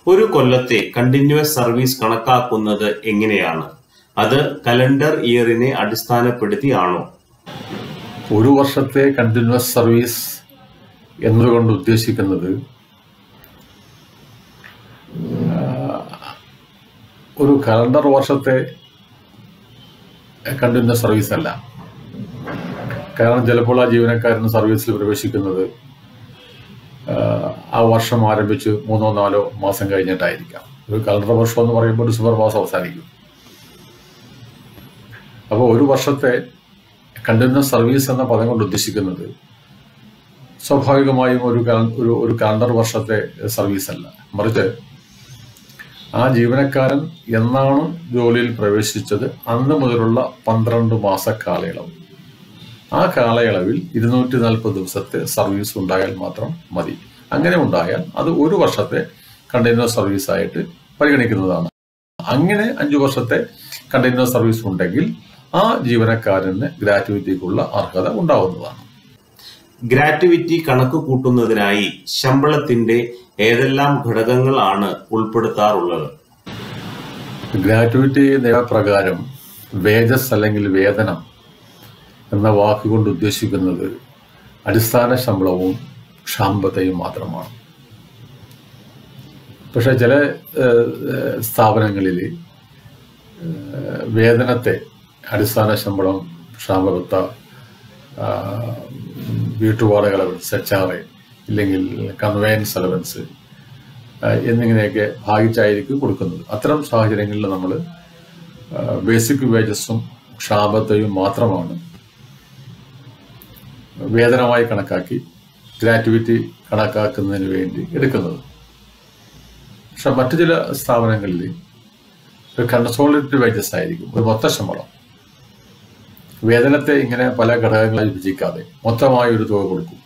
ഒരു കൊല്ലത്തെ continuous service കണക്കാക്കുന്നത് എങ്ങനെയാണ് അത് കലണ്ടർ ഇയറിനെ അടിസ്ഥാനപ്പെടുത്തിയാണോ ഒരു വർഷത്തെ കണ്ടിന്യൂസ് സർവീസ് എന്നതുകൊണ്ട് ഉദ്ദേശിക്കുന്നത് ഒരു കലണ്ടർ വർഷത്തെ കണ്ടിന്യൂസ് സർവീസ് അല്ല കാരണം ചിലപ്പോൾ ആ ജീവനക്കാരൻ സർവീസിൽ പ്രവേശിക്കുന്നത് ആ വർഷം ആരംഭിച്ച് മൂന്നോ നാലോ മാസം കഴിഞ്ഞിട്ടായിരിക്കാം ഒരു കലണ്ടർ വർഷം എന്ന് പറയുമ്പോൾ ഡിസംബർ മാസം അവസാനിക്കും അപ്പോൾ ഒരു വർഷത്തെ കണ്ടിന്യൂസ് സർവീസ് എന്ന പദം കൊണ്ട് ഉദ്ദേശിക്കുന്നത് സ്വാഭാവികമായും ഒരു ഒരു ഒരു കലണ്ടർ വർഷത്തെ സർവീസ് അല്ല മറിച്ച് ആ ജീവനക്കാരൻ എന്നാണ് ജോലിയിൽ പ്രവേശിച്ചത് അന്ന് മുതലുള്ള പന്ത്രണ്ട് മാസ കാലയളവ് ആ കാലയളവിൽ ഇരുന്നൂറ്റി നാൽപ്പത് ദിവസത്തെ സർവീസ് ഉണ്ടായാൽ മാത്രം മതി അങ്ങനെ ഉണ്ടായാൽ അത് ഒരു വർഷത്തെ കണ്ടിന്യൂസ് സർവീസ് ആയിട്ട് പരിഗണിക്കുന്നതാണ് അങ്ങനെ അഞ്ചു വർഷത്തെ കണ്ടിന്യൂസ് സർവീസ് ഉണ്ടെങ്കിൽ ആ ജീവനക്കാരന് ഗ്രാറ്റുവിറ്റിക്കുള്ള അർഹത ഉണ്ടാവുന്നതാണ് ഗ്രാറ്റുവിറ്റി കണക്ക് കൂട്ടുന്നതിനായി ശമ്പളത്തിന്റെ ഏതെല്ലാം ഘടകങ്ങളാണ് ഉൾപ്പെടുത്താറുള്ളത് ഗ്രാറ്റുവിറ്റി നിയമപ്രകാരം വേജസ് അല്ലെങ്കിൽ വേതനം എന്ന വാക്കുകൊണ്ട് ഉദ്ദേശിക്കുന്നത് അടിസ്ഥാന ശമ്പളവും ക്ഷാമ്പതയും മാത്രമാണ് പക്ഷെ ചില സ്ഥാപനങ്ങളിൽ വേതനത്തെ അടിസ്ഥാന ശമ്പളം ക്ഷാമബത്ത വീട്ടുവാടക അലവൻസ് എച്ച് ആർ എ ഇല്ലെങ്കിൽ കൺവെയൻസ് അലവൻസ് എന്നിങ്ങനെയൊക്കെ ഭാഗിച്ചായിരിക്കും കൊടുക്കുന്നത് അത്തരം സാഹചര്യങ്ങളിൽ നമ്മൾ ബേസിക് വേജസും ക്ഷാമത്തെയും മാത്രമാണ് വേതനമായി കണക്കാക്കി ഗ്രാറ്റുവിറ്റി കണക്കാക്കുന്നതിന് വേണ്ടി എടുക്കുന്നത് പക്ഷെ മറ്റു ചില സ്ഥാപനങ്ങളിൽ ഒരു കൺസോളിഡേറ്റഡ് വേജസ് ആയിരിക്കും ഒരു മൊത്ത ശമ്പളം വേതനത്തെ ഇങ്ങനെ പല ഘടകങ്ങളായി വിഭജിക്കാതെ മൊത്തമായി ഒരു തുക കൊടുക്കും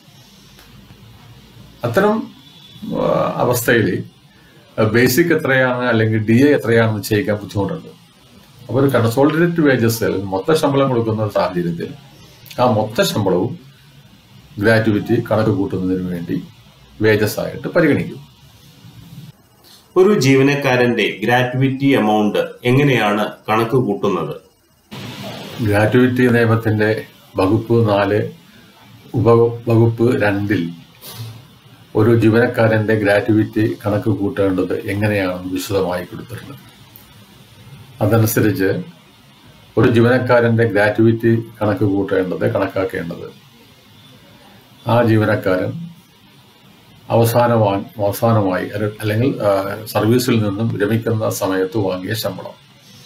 അത്തരം അവസ്ഥയിൽ ബേസിക് എത്രയാണ് അല്ലെങ്കിൽ ഡി എ എത്രയാണെന്ന് നിശ്ചയിക്കാൻ ബുദ്ധിമുട്ടുണ്ട് അപ്പോൾ ഒരു കൺസോളിഡേറ്റഡ് വേജസ് അല്ലെങ്കിൽ മൊത്ത ശമ്പളം കൊടുക്കുന്ന സാഹചര്യത്തിൽ ആ മൊത്ത ശമ്പളവും ഗ്രാറ്റുവിറ്റി കണക്ക് കൂട്ടുന്നതിന് വേണ്ടി വേജസ് ആയിട്ട് പരിഗണിക്കും ഒരു ജീവനക്കാരന്റെ ഗ്രാറ്റുവിറ്റി എമൗണ്ട് എങ്ങനെയാണ് കണക്ക് കൂട്ടുന്നത് ഗ്രാറ്റുവിറ്റി നിയമത്തിന്റെ വകുപ്പ് നാല് ഉപവകുപ്പ് രണ്ടിൽ ഒരു ജീവനക്കാരന്റെ ഗ്രാറ്റുവിറ്റി കണക്ക് കൂട്ടേണ്ടത് എങ്ങനെയാണെന്ന് വിശദമായി കൊടുത്തിട്ടുണ്ട് അതനുസരിച്ച് ഒരു ജീവനക്കാരന്റെ ഗ്രാറ്റുവിറ്റി കണക്ക് കൂട്ടേണ്ടത് കണക്കാക്കേണ്ടത് ആ ജീവനക്കാരൻ അവസാനമായി അവസാനമായി അല്ലെങ്കിൽ സർവീസിൽ നിന്നും വിരമിക്കുന്ന സമയത്ത് വാങ്ങിയ ശമ്പളം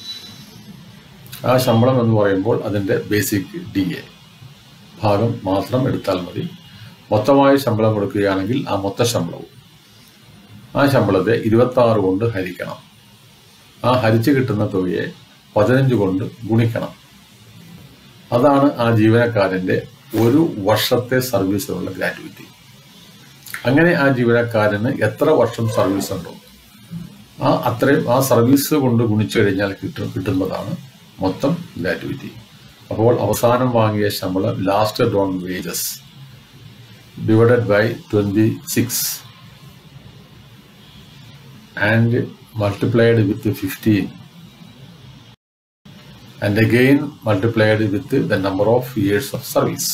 ആ ശമ്പളം എന്ന് പറയുമ്പോൾ അതിൻ്റെ ബേസിക് ഡി എ ഭാഗം മാത്രം എടുത്താൽ മതി മൊത്തമായി ശമ്പളം കൊടുക്കുകയാണെങ്കിൽ ആ മൊത്ത ശമ്പളവും ആ ശമ്പളത്തെ ഇരുപത്തി ആറ് കൊണ്ട് ഹരിക്കണം ആ ഹരിച്ചു കിട്ടുന്ന തുകയെ പതിനഞ്ച് കൊണ്ട് ഗുണിക്കണം അതാണ് ആ ജീവനക്കാരൻ്റെ ഒരു വർഷത്തെ സർവീസിനുള്ള ഗ്രാറ്റുവിറ്റി അങ്ങനെ ആ ജീവനക്കാരന് എത്ര വർഷം സർവീസ് ഉണ്ടോ ആ അത്രയും ആ സർവീസ് കൊണ്ട് ഗുണിച്ചു കഴിഞ്ഞാൽ കിട്ടും കിട്ടുന്നതാണ് മൊത്തം ഗ്രാറ്റുവിറ്റി അപ്പോൾ അവസാനം വാങ്ങിയ ശമ്പളം last drawn wages divided by twenty six and multiplied with fifteen and again multiplied with the number of years of service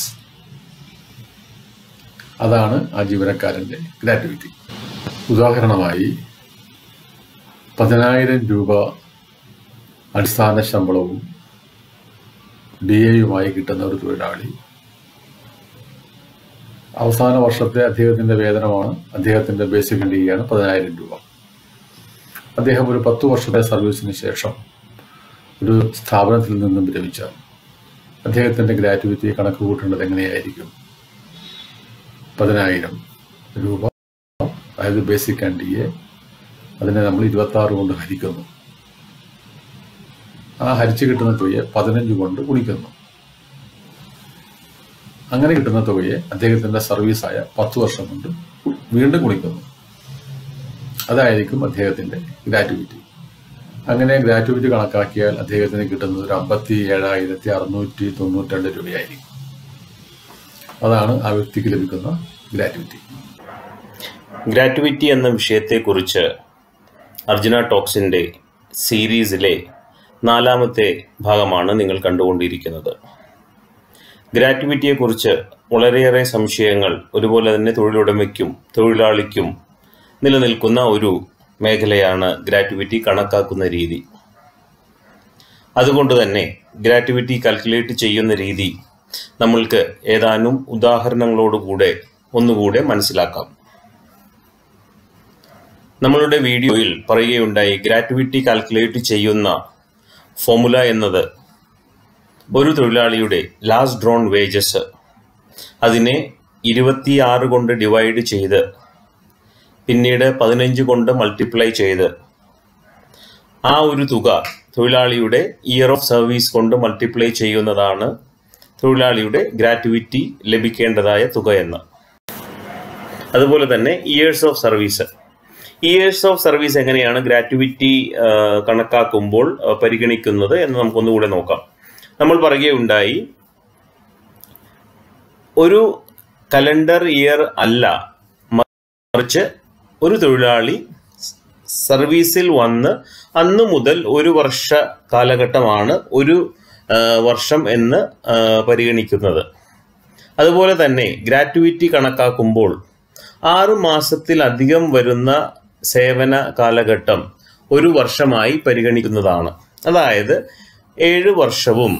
അതാണ് ആ ജീവനക്കാരൻ്റെ ഗ്രാറ്റുവിറ്റി ഉദാഹരണമായി പതിനായിരം രൂപ അടിസ്ഥാന ശമ്പളവും ഡി എയുമായി കിട്ടുന്ന ഒരു തൊഴിലാളി അവസാന വർഷത്തെ അദ്ദേഹത്തിൻ്റെ വേതനമാണ് അദ്ദേഹത്തിൻ്റെ ബേസിക് ഡി ആണ് പതിനായിരം രൂപ അദ്ദേഹം ഒരു പത്ത് വർഷത്തെ സർവീസിന് ശേഷം ഒരു സ്ഥാപനത്തിൽ നിന്നും വിരമിച്ചാൽ അദ്ദേഹത്തിൻ്റെ ഗ്രാറ്റുവിറ്റി കണക്ക് കൂട്ടേണ്ടത് എങ്ങനെയായിരിക്കും പതിനായിരം രൂപ അതായത് ബേസിക് ആൻഡ് ഡി എ അതിനെ നമ്മൾ ഇരുപത്തി ആറ് കൊണ്ട് ഹരിക്കുന്നു ആ ഹരിച്ചു കിട്ടുന്ന തുകയെ പതിനഞ്ച് കൊണ്ട് ഗുണിക്കുന്നു അങ്ങനെ കിട്ടുന്ന തുകയെ അദ്ദേഹത്തിന്റെ സർവീസായ പത്ത് വർഷം കൊണ്ട് വീണ്ടും ഗുണിക്കുന്നു അതായിരിക്കും അദ്ദേഹത്തിന്റെ ഗ്രാറ്റുവിറ്റി അങ്ങനെ ഗ്രാറ്റുവിറ്റി കണക്കാക്കിയാൽ അദ്ദേഹത്തിന് കിട്ടുന്നത് ഒരു അമ്പത്തി ഏഴായിരത്തി അറുന്നൂറ്റി തൊണ്ണൂറ്റി രൂപയായിരിക്കും അതാണ് ആ വ്യക്തിക്ക് ലഭിക്കുന്ന ഗ്രാറ്റുവിറ്റി ഗ്രാറ്റുവിറ്റി എന്ന വിഷയത്തെക്കുറിച്ച് അർജുന ടോക്സിൻ്റെ സീരീസിലെ നാലാമത്തെ ഭാഗമാണ് നിങ്ങൾ കണ്ടുകൊണ്ടിരിക്കുന്നത് ഗ്രാറ്റുവിറ്റിയെക്കുറിച്ച് വളരെയേറെ സംശയങ്ങൾ ഒരുപോലെ തന്നെ തൊഴിലുടമയ്ക്കും തൊഴിലാളിക്കും നിലനിൽക്കുന്ന ഒരു മേഖലയാണ് ഗ്രാറ്റുവിറ്റി കണക്കാക്കുന്ന രീതി അതുകൊണ്ട് തന്നെ ഗ്രാറ്റുവിറ്റി കാൽക്കുലേറ്റ് ചെയ്യുന്ന രീതി നമ്മൾക്ക് ഏതാനും ഉദാഹരണങ്ങളോടുകൂടെ ഒന്നുകൂടെ മനസ്സിലാക്കാം നമ്മളുടെ വീഡിയോയിൽ പറയുകയുണ്ടായി ഗ്രാറ്റുവിറ്റി കാൽക്കുലേറ്റ് ചെയ്യുന്ന ഫോമുല എന്നത് ഒരു തൊഴിലാളിയുടെ ലാസ്റ്റ് ഡ്രോൺ വേജസ് അതിനെ ഇരുപത്തിയാറ് കൊണ്ട് ഡിവൈഡ് ചെയ്ത് പിന്നീട് പതിനഞ്ച് കൊണ്ട് മൾട്ടിപ്ലൈ ചെയ്ത് ആ ഒരു തുക തൊഴിലാളിയുടെ ഇയർ ഓഫ് സർവീസ് കൊണ്ട് മൾട്ടിപ്ലൈ ചെയ്യുന്നതാണ് തൊഴിലാളിയുടെ ഗ്രാറ്റുവിറ്റി ലഭിക്കേണ്ടതായ തുക എന്ന് അതുപോലെ തന്നെ years of service years of service എങ്ങനെയാണ് ഗ്രാറ്റുവിറ്റി കണക്കാക്കുമ്പോൾ ആ, പരിഗണിക്കുന്നത് എന്ന് നമുക്കൊന്നുകൂടെ നോക്കാം നമ്മൾ പറയുകയുണ്ടായി ഒരു കലണ്ടർ ഇയർ അല്ല മറിച്ച് ഒരു തൊഴിലാളി സർവീസിൽ വന്ന് അന്ന് മുതൽ ഒരു വർഷ കാലഘട്ടമാണ് ഒരു ആ, വർഷം എന്ന് ആ, പരിഗണിക്കുന്നത് അതുപോലെ തന്നെ ഗ്രാറ്റുവിറ്റി കണക്കാക്കുമ്പോൾ ആറ് മാസത്തിലധികം വരുന്ന സേവന കാലഘട്ടം ഒരു വർഷമായി പരിഗണിക്കുന്നതാണ് അതായത് ഏഴ് വർഷവും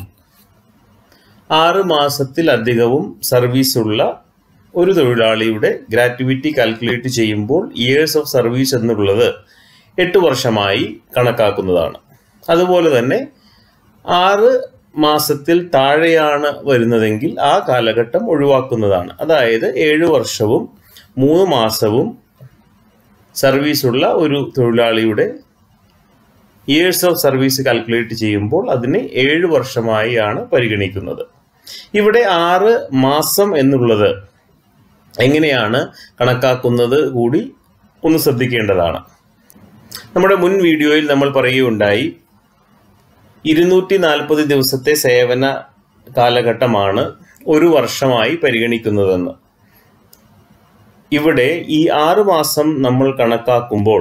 ആറ് മാസത്തിലധികവും സർവീസുള്ള ഒരു തൊഴിലാളിയുടെ ഗ്രാറ്റുവിറ്റി കാൽക്കുലേറ്റ് ചെയ്യുമ്പോൾ ഇയേഴ്സ് ഓഫ് സർവീസ് എന്നുള്ളത് എട്ട് വർഷമായി കണക്കാക്കുന്നതാണ് അതുപോലെ തന്നെ ആറ് മാസത്തിൽ താഴെയാണ് വരുന്നതെങ്കിൽ ആ കാലഘട്ടം ഒഴിവാക്കുന്നതാണ് അതായത് ഏഴ് വർഷവും മൂന്ന് മാസവും സർവീസുള്ള ഒരു തൊഴിലാളിയുടെ ഇയേഴ്സ് ഓഫ് സർവീസ് കാൽക്കുലേറ്റ് ചെയ്യുമ്പോൾ അതിനെ ഏഴ് വർഷമായാണ് പരിഗണിക്കുന്നത് ഇവിടെ ആറ് മാസം എന്നുള്ളത് എങ്ങനെയാണ് കണക്കാക്കുന്നത് കൂടി ഒന്ന് ശ്രദ്ധിക്കേണ്ടതാണ് നമ്മുടെ മുൻ വീഡിയോയിൽ നമ്മൾ പറയുകയുണ്ടായി ഇരുന്നൂറ്റി നാൽപ്പത് ദിവസത്തെ സേവന കാലഘട്ടമാണ് ഒരു വർഷമായി പരിഗണിക്കുന്നതെന്ന് ഇവിടെ ഈ ആറ് മാസം നമ്മൾ കണക്കാക്കുമ്പോൾ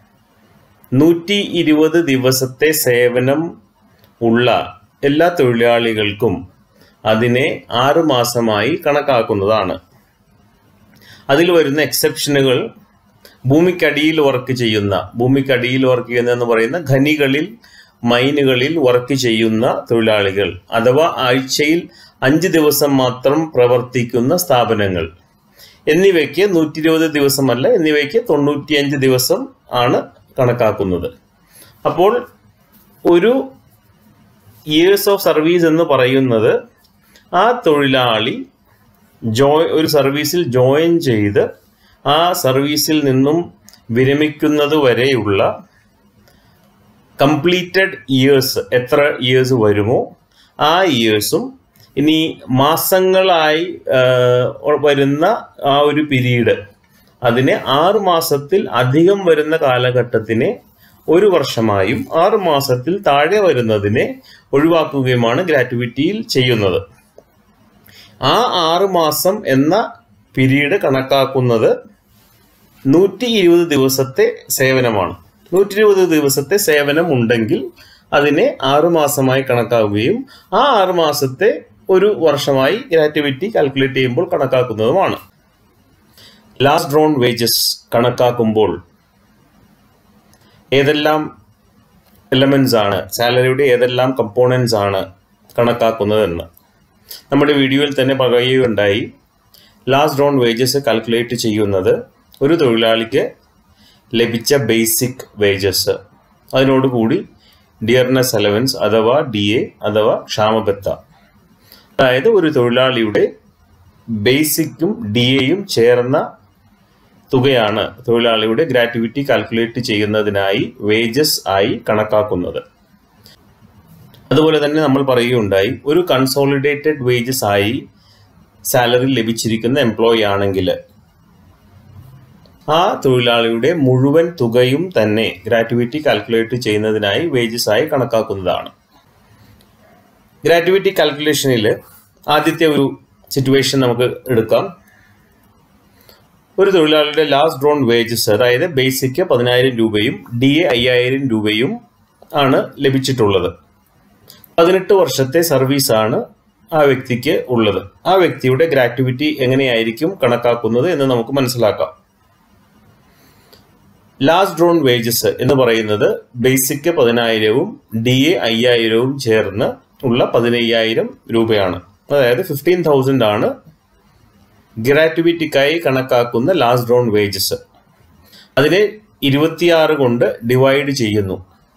നൂറ്റി ഇരുപത് ദിവസത്തെ സേവനം ഉള്ള എല്ലാ തൊഴിലാളികൾക്കും അതിനെ ആറ് മാസമായി കണക്കാക്കുന്നതാണ് അതിൽ വരുന്ന എക്സെപ്ഷനുകൾ ഭൂമിക്കടിയിൽ വർക്ക് ചെയ്യുന്ന ഭൂമിക്കടിയിൽ വർക്ക് ചെയ്യുന്നതെന്ന് പറയുന്ന ഖനികളിൽ മൈനുകളിൽ വർക്ക് ചെയ്യുന്ന തൊഴിലാളികൾ അഥവാ ആഴ്ചയിൽ അഞ്ച് ദിവസം മാത്രം പ്രവർത്തിക്കുന്ന സ്ഥാപനങ്ങൾ എന്നിവയ്ക്ക് നൂറ്റി ഇരുപത് ദിവസമല്ല എന്നിവയ്ക്ക് തൊണ്ണൂറ്റിയഞ്ച് ദിവസം ആണ് കണക്കാക്കുന്നത് അപ്പോൾ ഒരു ഇയേഴ്സ് ഓഫ് സർവീസ് എന്ന് പറയുന്നത് ആ തൊഴിലാളി ജോയ് ഒരു സർവീസിൽ ജോയിൻ ചെയ്ത് ആ സർവീസിൽ നിന്നും വിരമിക്കുന്നത് വരെയുള്ള കംപ്ലീറ്റഡ് ഇയേഴ്സ് എത്ര ഇയേഴ്സ് വരുമോ ആ ഇയേഴ്സും ഇനി മാസങ്ങളായി ആ, വരുന്ന ആ ഒരു പീരീഡ് അതിനെ ആറ് മാസത്തിൽ അധികം വരുന്ന കാലഘട്ടത്തിനെ ഒരു വർഷമായും ആറ് മാസത്തിൽ താഴെ വരുന്നതിനെ ഒഴിവാക്കുകയുമാണ് ഗ്രാറ്റുവിറ്റിയിൽ ചെയ്യുന്നത് ആ ആറ് മാസം എന്ന പീരീഡ് കണക്കാക്കുന്നത് നൂറ്റി ഇരുപത് ദിവസത്തെ സേവനമാണ് നൂറ്റി ഇരുപത് ദിവസത്തെ സേവനം ഉണ്ടെങ്കിൽ അതിനെ ആറ് മാസമായി കണക്കാക്കുകയും ആ ആറ് മാസത്തെ ഒരു വർഷമായി ഗ്രാറ്റുവിറ്റി കാൽക്കുലേറ്റ് ചെയ്യുമ്പോൾ കണക്കാക്കുന്നതുമാണ് ലാസ്റ്റ് ഡ്രോൺ വേജസ് കണക്കാക്കുമ്പോൾ ഏതെല്ലാം എലമെന്റ്സ് ആണ് സാലറിയുടെ ഏതെല്ലാം കമ്പോണൻസ് ആണ് കണക്കാക്കുന്നതെന്ന് നമ്മുടെ വീഡിയോയിൽ തന്നെ പറയുകയുണ്ടായി ലാസ്റ്റ് ഡ്രോൺ വേജസ് കാൽക്കുലേറ്റ് ചെയ്യുന്നത് ഒരു തൊഴിലാളിക്ക് ലഭിച്ച ബേസിക് വേജസ് അതിനോടുകൂടി ഡിയർനെസ് അലവൻസ് അഥവാ ഡി എ അഥവാ ക്ഷാമബത്ത അതായത് ഒരു തൊഴിലാളിയുടെ ബേസിക്കും ഡി എയും ചേർന്ന തുകയാണ് തൊഴിലാളിയുടെ ഗ്രാറ്റുവിറ്റി കാൽക്കുലേറ്റ് ചെയ്യുന്നതിനായി വേജസ് ആയി കണക്കാക്കുന്നത് അതുപോലെ തന്നെ നമ്മൾ പറയുകയുണ്ടായി ഒരു കൺസോളിഡേറ്റഡ് വേജസ് ആയി സാലറി ലഭിച്ചിരിക്കുന്ന എംപ്ലോയി ആണെങ്കിൽ ആ തൊഴിലാളിയുടെ മുഴുവൻ തുകയും തന്നെ ഗ്രാറ്റുവിറ്റി കാൽക്കുലേറ്റ് ചെയ്യുന്നതിനായി വേജസ് ആയി കണക്കാക്കുന്നതാണ് ഗ്രാറ്റുവിറ്റി കാൽക്കുലേഷനിൽ ആദ്യത്തെ ഒരു സിറ്റുവേഷൻ നമുക്ക് എടുക്കാം ഒരു തൊഴിലാളിയുടെ ലാസ്റ്റ് ഡ്രോൺ വേജസ് അതായത് ബേസിക് പതിനായിരം രൂപയും ഡി എ അയ്യായിരം രൂപയും ആണ് ലഭിച്ചിട്ടുള്ളത് പതിനെട്ട് വർഷത്തെ സർവീസാണ് ആ വ്യക്തിക്ക് ഉള്ളത് ആ വ്യക്തിയുടെ ഗ്രാറ്റുവിറ്റി എങ്ങനെയായിരിക്കും കണക്കാക്കുന്നത് എന്ന് നമുക്ക് മനസ്സിലാക്കാം ലാസ്റ്റ് ഡ്രോൺ വേജസ് എന്ന് പറയുന്നത് ബേസിക് പതിനായിരവും ഡി എ അയ്യായിരവും ചേർന്ന് ഉള്ള പതിനയ്യായിരം രൂപയാണ് അതായത് ഫിഫ്റ്റീൻ തൗസൻഡ് ആണ് ഗ്രാറ്റുവിറ്റിക്കായി കണക്കാക്കുന്ന ലാസ്റ്റ് ഡ്രോൺ വേജസ് അതിനെ ഇരുപത്തിയാറ് കൊണ്ട് ഡിവൈഡ് ചെയ്യുന്നു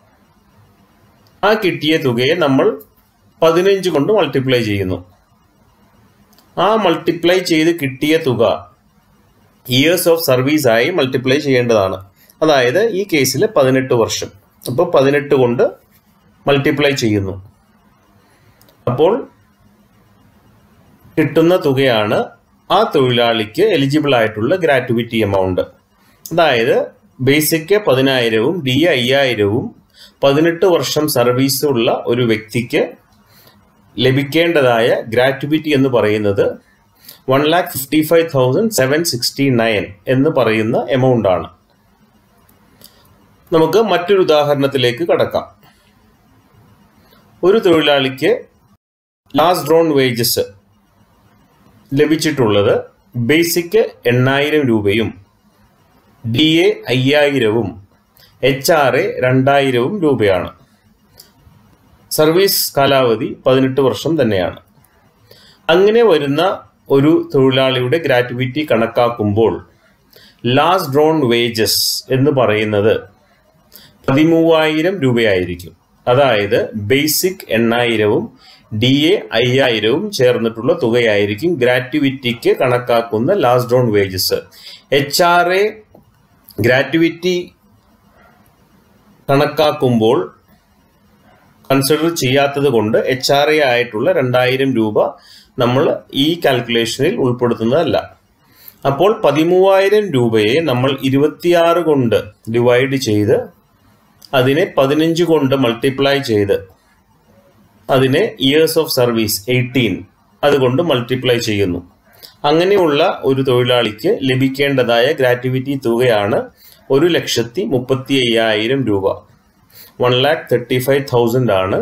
ആ കിട്ടിയ തുകയെ നമ്മൾ പതിനഞ്ച് കൊണ്ട് മൾട്ടിപ്ലൈ ചെയ്യുന്നു ആ മൾട്ടിപ്ലൈ ചെയ്ത് കിട്ടിയ തുക ഇയേഴ്സ് ഓഫ് സർവീസ് ആയി മൾട്ടിപ്ലൈ ചെയ്യേണ്ടതാണ് അതായത് ഈ കേസിൽ പതിനെട്ട് വർഷം അപ്പോൾ പതിനെട്ട് കൊണ്ട് മൾട്ടിപ്ലൈ ചെയ്യുന്നു അപ്പോൾ കിട്ടുന്ന തുകയാണ് ആ തൊഴിലാളിക്ക് എലിജിബിൾ ആയിട്ടുള്ള ഗ്രാറ്റുവിറ്റി എമൗണ്ട് അതായത് ബേസിക് പതിനായിരവും ഡി അയ്യായിരവും പതിനെട്ട് വർഷം സർവീസ് ഉള്ള ഒരു വ്യക്തിക്ക് ലഭിക്കേണ്ടതായ ഗ്രാറ്റുവിറ്റി എന്ന് പറയുന്നത് one lakh fifty five thousand seven sixty nine എന്ന് പറയുന്ന എമൗണ്ട് ആണ് നമുക്ക് മറ്റൊരു ഉദാഹരണത്തിലേക്ക് കടക്കാം ഒരു തൊഴിലാളിക്ക് ലാസ്റ്റ് ഡ്രോൺ വേജസ് ലഭിച്ചിട്ടുള്ളത് ബേസിക് എണ്ണായിരം രൂപയും ഡി എ അയ്യായിരവും എച്ച് ആർ എ രണ്ടായിരവും രൂപയാണ് സർവീസ് കാലാവധി പതിനെട്ട് വർഷം തന്നെയാണ് അങ്ങനെ വരുന്ന ഒരു തൊഴിലാളിയുടെ ഗ്രാറ്റുവിറ്റി കണക്കാക്കുമ്പോൾ ലാസ്റ്റ് ഡ്രോൺ വേജസ് എന്ന് പറയുന്നത് പതിമൂവായിരം രൂപയായിരിക്കും അതായത് ബേസിക് എണ്ണായിരവും ഡി എ അയ്യായിരവും ചേർന്നിട്ടുള്ള തുകയായിരിക്കും ഗ്രാറ്റുവിറ്റിക്ക് കണക്കാക്കുന്ന last drawn wages H R A gratuity കണക്കാക്കുമ്പോൾ കൺസിഡർ ചെയ്യാത്തത് കൊണ്ട് എച്ച് ആർ എ ആയിട്ടുള്ള രണ്ടായിരം രൂപ നമ്മൾ ഈ കാൽക്കുലേഷനിൽ ഉൾപ്പെടുത്തുന്നതല്ല അപ്പോൾ പതിമൂവായിരം രൂപയെ നമ്മൾ ഇരുപത്തിയാറ് കൊണ്ട് ഡിവൈഡ് ചെയ്ത് അതിനെ പതിനഞ്ച് കൊണ്ട് മൾട്ടിപ്ലൈ ചെയ്ത് അതിനെ ഇയേഴ്സ് ഓഫ് സർവീസ് എയ്റ്റീൻ അതുകൊണ്ട് മൾട്ടിപ്ലൈ ചെയ്യുന്നു അങ്ങനെയുള്ള ഒരു തൊഴിലാളിക്ക് ലഭിക്കേണ്ടതായ ഗ്രാറ്റുവിറ്റി തുകയാണ് ഒരു ലക്ഷത്തി മുപ്പത്തി അയ്യായിരം രൂപ one lakh thirty five thousand ആണ്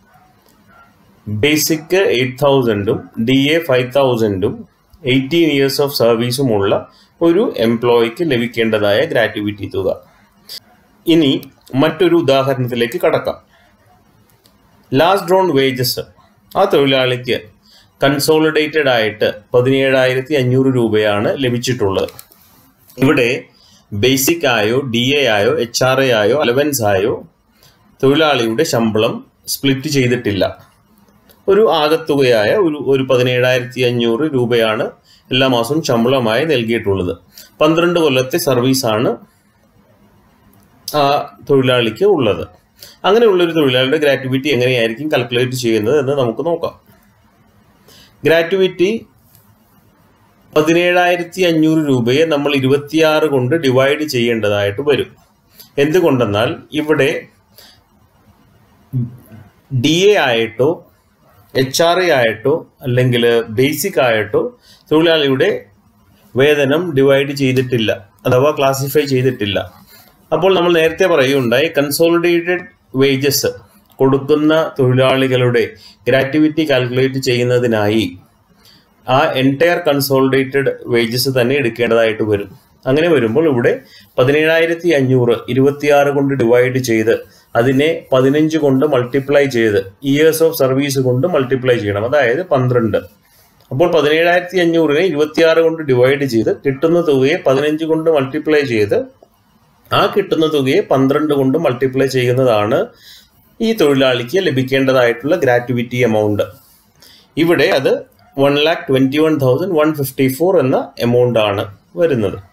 ബേസിക് എയ്റ്റ് തൗസൻഡും ഡി എ ഫൈവ് തൗസൻഡും എയ്റ്റീൻ ഇയേഴ്സ് ഓഫ് സർവീസുമുള്ള ഒരു എംപ്ലോയിക്ക് ലഭിക്കേണ്ടതായ ഗ്രാറ്റുവിറ്റി തുക ഇനി മറ്റൊരു ഉദാഹരണത്തിലേക്ക് കടക്കാം ലാസ്റ്റ് ഡ്രോൺ വേജസ് ആ തൊഴിലാളിക്ക് കൺസോളിഡേറ്റഡ് ആയിട്ട് പതിനേഴായിരത്തി അഞ്ഞൂറ് രൂപയാണ് ലഭിച്ചിട്ടുള്ളത് ഇവിടെ ബേസിക് ആയോ ഡി എ ആയോ എച്ച് ആർ എ ആയോ അലവൻസ് ആയോ തൊഴിലാളിയുടെ ശമ്പളം സ്പ്ലിറ്റ് ചെയ്തിട്ടില്ല ഒരു ആകത്തുകയായ ഒരു ഒരു പതിനേഴായിരത്തി അഞ്ഞൂറ് രൂപയാണ് എല്ലാ മാസവും ശമ്പളമായി നൽകിയിട്ടുള്ളത് പന്ത്രണ്ട് കൊല്ലത്തെ സർവീസാണ് ആ തൊഴിലാളിക്ക് ഉള്ളത് അങ്ങനെയുള്ള ഒരു തൊഴിലാളിയുടെ ഗ്രാറ്റുവിറ്റി എങ്ങനെയായിരിക്കും കാൽക്കുലേറ്റ് ചെയ്യുന്നത് എന്ന് നമുക്ക് നോക്കാം ഗ്രാറ്റുവിറ്റി പതിനേഴായിരത്തി അഞ്ഞൂറ് രൂപയെ നമ്മൾ ഇരുപത്തിയാറ് കൊണ്ട് ഡിവൈഡ് ചെയ്യേണ്ടതായിട്ട് വരും എന്തുകൊണ്ടെന്നാൽ ഇവിടെ ഡി എ ആയിട്ടോ എച്ച് ആർ എ ആയിട്ടോ അല്ലെങ്കിൽ ബേസിക് ആയിട്ടോ തൊഴിലാളിയുടെ വേതനം ഡിവൈഡ് ചെയ്തിട്ടില്ല അഥവാ ക്ലാസിഫൈ ചെയ്തിട്ടില്ല അപ്പോൾ നമ്മൾ നേരത്തെ പറയുകയുണ്ടായി കൺസോളിഡേറ്റഡ് വേജസ് കൊടുക്കുന്ന തൊഴിലാളികളുടെ ഗ്രാറ്റുവിറ്റി കാൽക്കുലേറ്റ് ചെയ്യുന്നതിനായി ആ എൻറ്റയർ കൺസോളിഡേറ്റഡ് വേജസ് തന്നെ എടുക്കേണ്ടതായിട്ട് വരും അങ്ങനെ വരുമ്പോൾ ഇവിടെ പതിനേഴായിരത്തി അഞ്ഞൂറ് ഇരുപത്തിയാറ് കൊണ്ട് ഡിവൈഡ് ചെയ്ത് അതിനെ പതിനഞ്ച് കൊണ്ട് മൾട്ടിപ്ലൈ ചെയ്ത് ഇയേഴ്സ് ഓഫ് സർവീസ് കൊണ്ട് മൾട്ടിപ്ലൈ ചെയ്യണം അതായത് പന്ത്രണ്ട് അപ്പോൾ പതിനേഴായിരത്തി അഞ്ഞൂറിനെ ഇരുപത്തിയാറ് കൊണ്ട് ഡിവൈഡ് ചെയ്ത് കിട്ടുന്ന തുകയെ പതിനഞ്ച് കൊണ്ട് മൾട്ടിപ്ലൈ ചെയ്ത് ആ കിട്ടുന്ന തുകയെ പന്ത്രണ്ട് കൊണ്ട് മൾട്ടിപ്ലൈ ചെയ്യുന്നതാണ് ഈ തൊഴിലാളിക്ക് ലഭിക്കേണ്ടതായിട്ടുള്ള ഗ്രാറ്റുവിറ്റി എമൗണ്ട് ഇവിടെ അത് one lakh twenty one thousand one fifty four എന്ന എമൗണ്ട് ആണ് വരുന്നത്